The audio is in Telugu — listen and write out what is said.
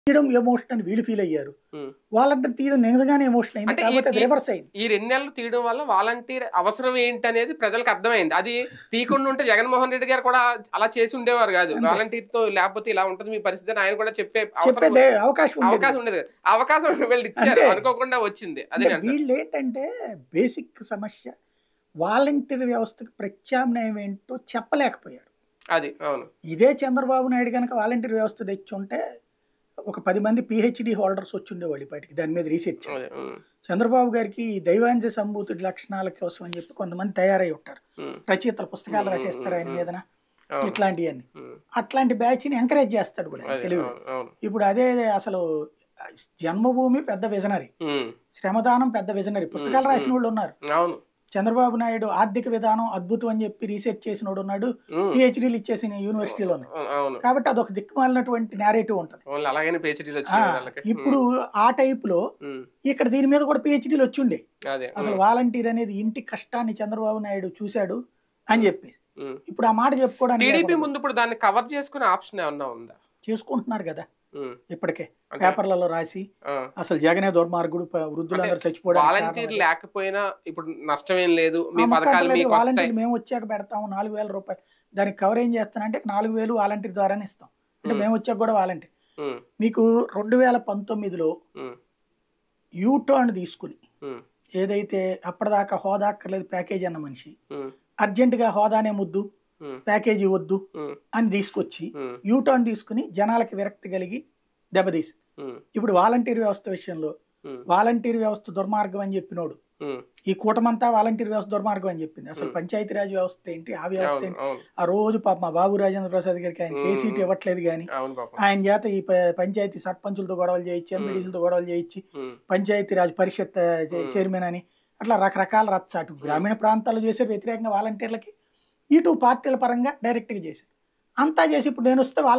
తీయడం ఎమోషన్ అని వీళ్ళు ఫీల్ అయ్యారు ఉమ్. వాళ్ళంటే తీయడం నిజంగానే ఎమోషన్ అయింది అంటే ఈ- కాకపోతే ఈ- రివర్స్ అయింది ఈ రెండు నెలలు తీయడం వల్ల వాలంటీర్ అవసరం ఏంటి అనేది ప్రజలకు అర్థమైంది అది తీయకుండా ఉంటే జగన్మోహన్ రెడ్డి గారు కూడా అలా చేసి ఉండేవారు కాదు అంతే. వాలంటీర్ తో లేకపోతే ఇలా ఉంటుంది మీ పరిస్థితి అని ఆయన కూడా చెప్పే అవసరం చెప్పేదే అవకాశం ఉండేది. అవకాశం ఉండేది ఆ అవకాశం వీళ్ళు ఇచ్చారు అంతే. అనుకోకుండా వచ్చింది అదే అంటే నేను అంటున్నా. వీళ్ళు ఏంటంటే బేసిక్ సమస్య వాలంటీర్ వ్యవస్థకు ప్రత్యామ్నాయం ఏంటో చెప్పలేకపోయారు అది అవును ఇదే చంద్రబాబు నాయుడు కనుక వాలంటీర్ వ్యవస్థ తెచ్చుంటే ఒక పది మంది పిహెచ్డి హోల్డర్స్ వచ్చి ఉండేవాళ్ళు బయటికి దాని మీద రీసెర్చ్ అదే ఉమ్, చంద్రుబాబు గారికి ఈ దైవాంజ సంభూతుడి లక్షణాల కోసం అని చెప్పి కొంతమంది తయారై ఉంటారు ఉమ్, రచయితలు పుస్తకాలు ఉమ్, రాసేస్తారు ఆయన ఉమ్, మీదన అవును. ఇట్లాంటివన్నీ ఉమ్, అట్లాంటి బ్యాచ్ని ఎంకరేజ్ చేస్తాడు కూడా ఆయన అదే, తెలివి అవును, అవును. ఇప్పుడు అదే అసలు జన్మభూమి పెద్ద విజనరీ ఉమ్, శ్రమదానం పెద్ద విజనరీ పుస్తకాలు రాసిన వాళ్ళు ఉన్నారు అవును చంద్రబాబు నాయుడు ఆర్థిక విధానం అద్భుతం అని చెప్పి రీసెర్చ్ చేసిన వాడు ఉన్నాడు ఉమ్, పిహెచ్డీలు ఇచ్చేసిన యూనివర్సిటీలో ఉన్నాయి అవును, అవును కాబట్టి అదొక దిక్కుమాలినటువంటి నేరేటివ్ ఉంటుంది ఓన్లీ అలాగనే పేచరీలు ఆ, వచ్చినాయి వాళ్ళకి ఇప్పుడు ఆ టైప్ లో ఉమ్, ఇక్కడ దీని మీద కూడా పిహెచ్డీలు వచ్చిండే అదే అసలు వాలంటీర్ అనేది ఇంటి కష్టాన్ని చంద్రబాబు నాయుడు చూశాడు అని చెప్పేసి ఉమ్. ఇప్పుడు ఆ మాట చెప్పుకోవడానికి టీడీపీ లేకుండా ముందు ఇప్పుడు దాన్ని కవర్ చేసుకునే ఆప్షన్ ఏమన్నా ఉందా చేసుకుంటున్నారు కదా ఉమ్, ఇప్పటికే అంటే పేపర్లలో రాసి ఆ, అసలు జగనే దుర్మార్గుడు ప- వృద్ధులందరూ అంటే చచ్చిపోవడానికి వాలంటీర్ కారణం లేకపోయినా ఇప్పుడు నష్టం ఏం లేదు మీ ఆ మొక్క పథకాలు అంటలేదు, మీకు వస్తాయి వాలంటీర్ మేము వచ్చాక పెడతాము నాలుగు వేల రూపాయలు దానికి కవర్ ఏం చేస్తానంటే నాలుగు వేలు వాలంటీర్ ద్వారానే ఇస్తాం అంటే ఉమ్. మేము వచ్చాక కూడా వాలంటీర్ ఉమ్, మీకు రెండు వేల పంతొమ్మిదిలో ఉమ్, యూ టర్న్ తీసుకుని ఉమ్, ఏదైతే అప్పటిదాకా హోదా అక్కర్లేదు ప్యాకేజీ అన్న మనిషి ఉమ్, అర్జెంటుగా హోదానే ముద్దు ఉమ్, ప్యాకేజీ వద్దు ఉమ్, అని తీసుకొచ్చి ఉమ్, యూ టర్న్ తీసుకుని జనాలకి విరక్తి కలిగి దెబ్బతీసి ఉమ్, ఇప్పుడు వాలంటీర్ వ్యవస్థ విషయంలో ఉమ్, వాలంటీర్ వ్యవస్థ దుర్మార్గం అని చెప్పినోడు ఉమ్, ఈ కూటమంతా వాలంటీర్ వ్యవస్థ దుర్మార్గం అని చెప్పింది అసలు Hmm. పంచాయతీరాజ్ వ్యవస్థ ఏంటి ఆ వ్యవస్థ అవును ఏంటి అవును ఆ రోజు పాప మా బాబు రాజేంద్ర ప్రసాద్ గారికి ఆయన Hmm. ఏ సీట్ ఇవ్వట్లేదు కానీ అవును పాపం ఆయన చేత ఈ ప- పంచాయతీ సర్పంచులతో గొడవలు చేయించి ఎంపీడీలతో గొడవలు చేయించి ఉమ్, పంచాయతీ రాజ్ పరిషత్ ఆ, చే- Hmm. చైర్మన్ అని అట్లా రకరకాల రచ్చ అటు గ్రామీణ ప్రాంతాల్లో చేసే వ్యతిరేకంగా వాలంటీర్లకి ఇటు పార్టీల పరంగా డైరెక్ట్గా చేశారు అంతా చేసి ఇప్పుడు నేను వస్తే వాళ్ళ